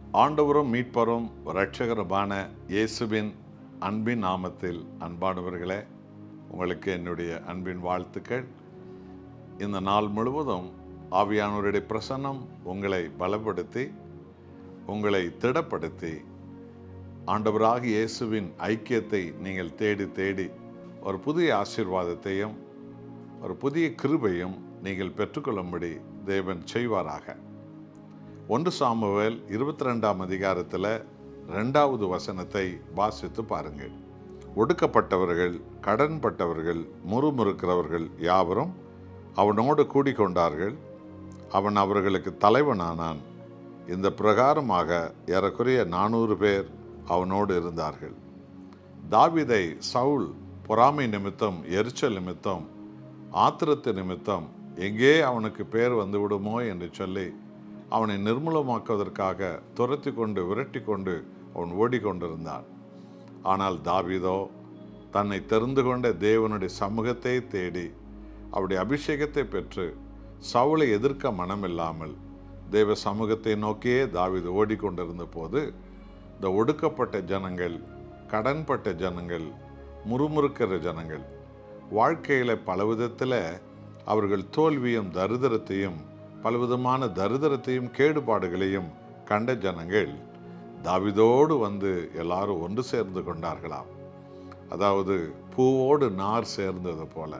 ஆண்டவரும் மீட்பரும் இரட்சகருமான இயேசுவின் அன்பின் நாமத்தில் அன்பானவர்களே உங்களுக்கு என்னுடைய அன்பின் வாழ்த்துக்கள் இந்த நாள் முழுவதும் ஆவியானவருடைய பிரசன்னம் உங்களை பலப்படுத்தி உங்களை திடப்படுத்தி ஆண்டவராக இயேசுவின் ஐக்கியத்தை நீங்கள் தேடி தேடி ஒரு புதிய ஆசீர்வாதத்தையும் ஒரு புதிய கிருபையும் நீங்கள் பெற்றுக்கொள்ளும்படி தேவன் செய்வாராக ஒன்று சாமுவேல் இருபத்தி ரெண்டாம் அதிகாரத்தில் ரெண்டாவது வசனத்தை வாசித்து பாருங்கள் ஒடுக்கப்பட்டவர்கள் கடன்பட்டவர்கள் முறுமுறுக்கிறவர்கள் யாவரும் அவனோடு கூடிக்கொண்டார்கள் அவன் அவர்களுக்கு தலைவனானான் இந்த பிரகாரமாக ஏறக்குறைய நானூறு பேர் அவனோடு இருந்தார்கள் தாவிதை சவுல் பொறாமை நிமித்தம் எரிச்சல் நிமித்தம் ஆத்திரத்து நிமித்தம் எங்கே அவனுக்கு பேர் வந்து விடுமோ என்று சொல்லி அவனை நிர்மூலமாக்குவதற்காக துரத்தி கொண்டு விரட்டி கொண்டு அவன் ஓடிக்கொண்டிருந்தான் ஆனால் தாவிதோ தன்னை தெரிந்து கொண்ட தேவனுடைய சமூகத்தை தேடி அவருடைய அபிஷேகத்தை பெற்று சவுளை எதிர்க்க மனமில்லாமல் தேவ சமூகத்தை நோக்கியே தாவிது ஓடிக்கொண்டிருந்த போது இந்த ஒடுக்கப்பட்ட ஜனங்கள் கடன்பட்ட ஜனங்கள் முறுமுறுக்கிற ஜனங்கள் வாழ்க்கையில் பலவிதத்தில் அவர்கள் தோல்வியும் தரித்திரத்தையும் பலவிதமான தரித்திரத்தையும் கேடுபாடுகளையும் கண்ட ஜனங்கள் தாவிதோடு வந்து எல்லாரும் ஒன்று சேர்ந்து கொண்டார்களாம் அதாவது பூவோடு நார் சேர்ந்தது போல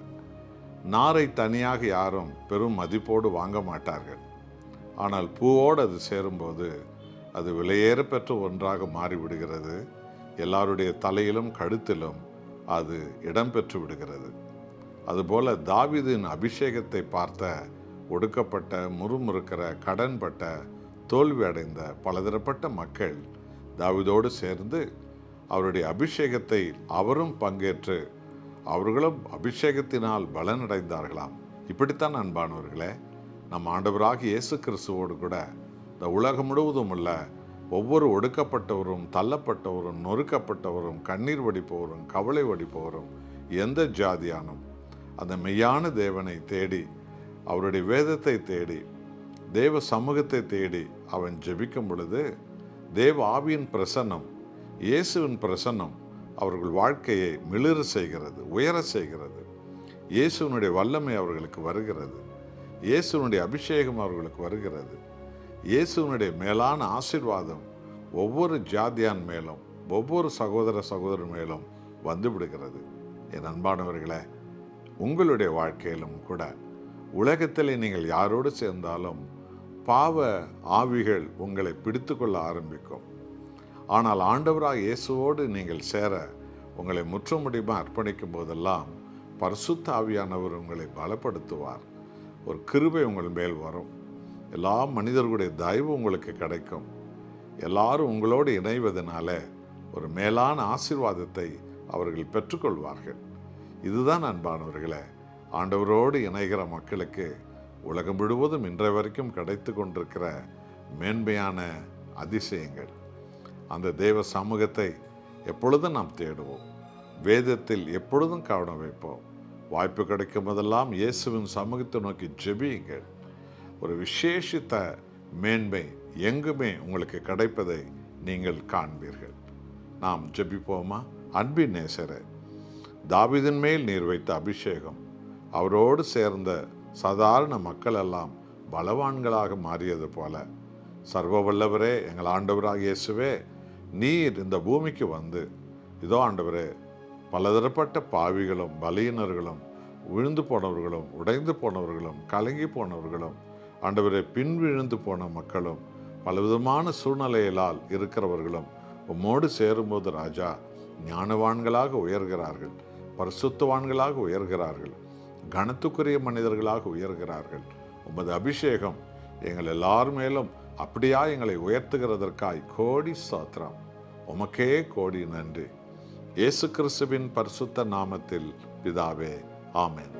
நாரை தனியாக யாரும் பெரும் மதிப்போடு வாங்க மாட்டார்கள் ஆனால் பூவோடு அது சேரும்போது அது விலையேற பெற்ற ஒன்றாக மாறிவிடுகிறது எல்லாருடைய தலையிலும் கழுத்திலும் அது இடம்பெற்று விடுகிறது அதுபோல தாவிதின் அபிஷேகத்தை பார்த்த ஒடுக்கப்பட்ட முறுமுறுக்கிற கடன்பட்ட தோல்வி அடைந்த பலதரப்பட்ட மக்கள் தாவிதோடு சேர்ந்து அவருடைய அபிஷேகத்தை அவரும் பங்கேற்று அவர்களும் அபிஷேகத்தினால் பலனடைந்தார்களாம் இப்படித்தான் அன்பானவர்களே நம் ஆண்டவராக இயேசு கிறிஸ்துவோடு கூட இந்த உலகம் முழுவதும் உள்ள ஒவ்வொரு ஒடுக்கப்பட்டவரும் தள்ளப்பட்டவரும் நொறுக்கப்பட்டவரும் கண்ணீர் வடிப்பவரும் கவலை வடிப்பவரும் எந்த ஜாதியானும் அந்த மெய்யான தேவனை தேடி அவருடைய வேதத்தை தேடி தேவ சமூகத்தை தேடி அவன் ஜெபிக்கும் பொழுது தேவ ஆவியின் பிரசன்னம் இயேசுவின் பிரசன்னம் அவர்கள் வாழ்க்கையை மிளிர செய்கிறது உயர செய்கிறது இயேசுவனுடைய வல்லமை அவர்களுக்கு வருகிறது இயேசுவனுடைய அபிஷேகம் அவர்களுக்கு வருகிறது இயேசுவனுடைய மேலான ஆசிர்வாதம் ஒவ்வொரு ஜாதியான் மேலும் ஒவ்வொரு சகோதர சகோதரர் மேலும் வந்து விடுகிறது என் அன்பானவர்களே உங்களுடைய வாழ்க்கையிலும் கூட உலகத்தில் நீங்கள் யாரோடு சேர்ந்தாலும் பாவ ஆவிகள் உங்களை பிடித்து கொள்ள ஆரம்பிக்கும் ஆனால் ஆண்டவராக இயேசுவோடு நீங்கள் சேர உங்களை முற்றுமுடிமாக அர்ப்பணிக்கும் போதெல்லாம் பரிசுத்த ஆவியானவர் உங்களை பலப்படுத்துவார் ஒரு கிருபை உங்கள் மேல் வரும் எல்லா மனிதர்களுடைய தயவு உங்களுக்கு கிடைக்கும் எல்லாரும் உங்களோடு இணைவதனால ஒரு மேலான ஆசீர்வாதத்தை அவர்கள் பெற்றுக்கொள்வார்கள் இதுதான் அன்பானவர்களே ஆண்டவரோடு இணைகிற மக்களுக்கு உலகம் முழுவதும் இன்றைய வரைக்கும் கிடைத்து கொண்டிருக்கிற மேன்மையான அதிசயங்கள் அந்த தேவ சமூகத்தை எப்பொழுதும் நாம் தேடுவோம் வேதத்தில் எப்பொழுதும் கவனம் வைப்போம் வாய்ப்பு கிடைக்கும் போதெல்லாம் இயேசுவின் சமூகத்தை நோக்கி ஜெபியுங்கள் ஒரு விசேஷித்த மேன்மை எங்குமே உங்களுக்கு கிடைப்பதை நீங்கள் காண்பீர்கள் நாம் ஜெபிப்போமா அன்பின் நேசரே தாவிதின் மேல் நீர் வைத்த அபிஷேகம் அவரோடு சேர்ந்த சாதாரண மக்கள் எல்லாம் பலவான்களாக மாறியது போல சர்வ வல்லவரே எங்கள் ஆண்டவராக இயேசுவே நீர் இந்த பூமிக்கு வந்து இதோ ஆண்டவரே பலதரப்பட்ட பாவிகளும் பலியினர்களும் விழுந்து போனவர்களும் உடைந்து போனவர்களும் கலங்கி போனவர்களும் ஆண்டவரே பின் விழுந்து போன மக்களும் பலவிதமான சூழ்நிலைகளால் இருக்கிறவர்களும் உம்மோடு சேரும்போது ராஜா ஞானவான்களாக உயர்கிறார்கள் பரிசுத்தவான்களாக உயர்கிறார்கள் கனத்துக்குரிய மனிதர்களாக உயர்கிறார்கள் உமது அபிஷேகம் எங்கள் எல்லார் மேலும் அப்படியா எங்களை உயர்த்துகிறதற்காய் கோடி சாத்திரம் உமக்கே கோடி நன்றி இயேசு கிறிஸ்துவின் பரிசுத்த நாமத்தில் பிதாவே ஆமென்